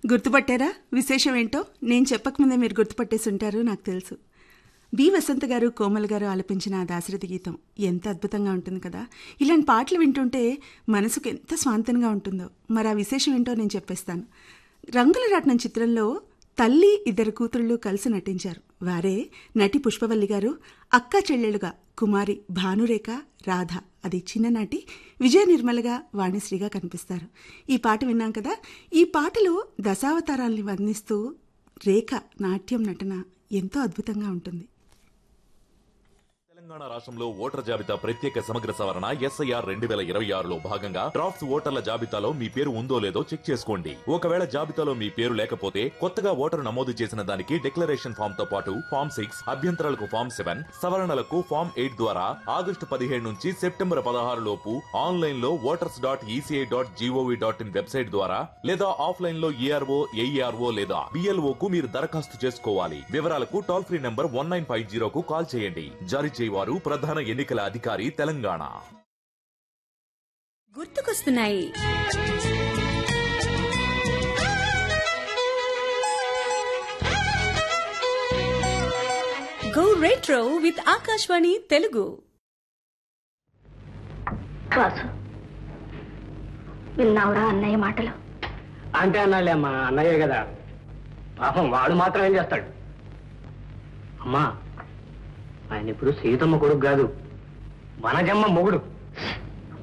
గుర్తుపట్టారా విశేషం ఏంటో నేను చెప్పకముందే మీరు గుర్తుపట్టేసి ఉంటారు నాకు తెలుసు బి వసంత గారు కోమల్ గారు ఆలపించిన ఆ దాశరథి గీతం ఎంత అద్భుతంగా ఉంటుంది కదా ఇలాంటి పాటలు వింటుంటే మనసుకు ఎంత స్వాంతంగా ఉంటుందో మరి ఆ విశేషం ఏంటో నేను చెప్పేస్తాను రంగుల రాట్నం చిత్రంలో తల్లి ఇద్దరు కూతుళ్ళు కలిసి నటించారు వారే నటి పుష్పవల్లి గారు అక్క చెల్లెలుగా కుమారి భానురేఖ రాధ అది చిన్ననాటి విజయ నిర్మలగా వాణిశ్రీగా కనిపిస్తారు ఈ పాట విన్నాం కదా ఈ పాటలో దశావతారాల్ని వర్ణిస్తూ రేఖ నాట్యం నటన ఎంతో అద్భుతంగా ఉంటుంది తెలంగాణ రాష్ట్రంలో ఓటర్ జాబితా ప్రత్యేక సమగ్ర సవరణ ఎస్ఐఆర్ రెండు వేల ఇరవై ఆరులో భాగంగా డ్రాఫ్ట్స్ ఓటర్ల జాబితాలో మీ పేరు ఉందో లేదో చెక్ చేసుకోండి ఒకవేళ జాబితాలో మీ పేరు లేకపోతే కొత్తగా ఓటరు నమోదు చేసిన దానికి డిక్లరేషన్ ఫామ్ తో పాటు ఫామ్ సిక్స్ అభ్యంతరాలకు ఫామ్ సెవెన్ సవరణలకు ఫామ్ ఎయిట్ ద్వారా ఆగస్టు పదిహేడు నుంచి సెప్టెంబర్ పదహారు లోపు ఆన్లైన్ లో voters dot ECI dot G O V dot in website ద్వారా లేదా ఆఫ్లైన్ లో ఈఆర్ఓ ఏఈఆర్ఓ లేదా బిఎల్ఓ కు మీరు దరఖాస్తు చేసుకోవాలి వివరాలకు toll free number one nine five జీరోకు కాల్ చేయండి జారీ చేయవారు ప్రధాన ఎన్నికల అధికారి తెలంగాణ గుర్తుకొస్తున్నాయి go retro with Akashvani Telugu Vasu విన్నావురా అన్నయ్య మాటలు అంటే అన్నాళ్ళే అమ్మా అన్నయ్యే కదా పాపం వాడు మాత్రం ఏం చేస్తాడు అమ్మా ఆయన ఇప్పుడు సీతమ్మ కొడుకు కాదు వనజమ్మ మొగుడు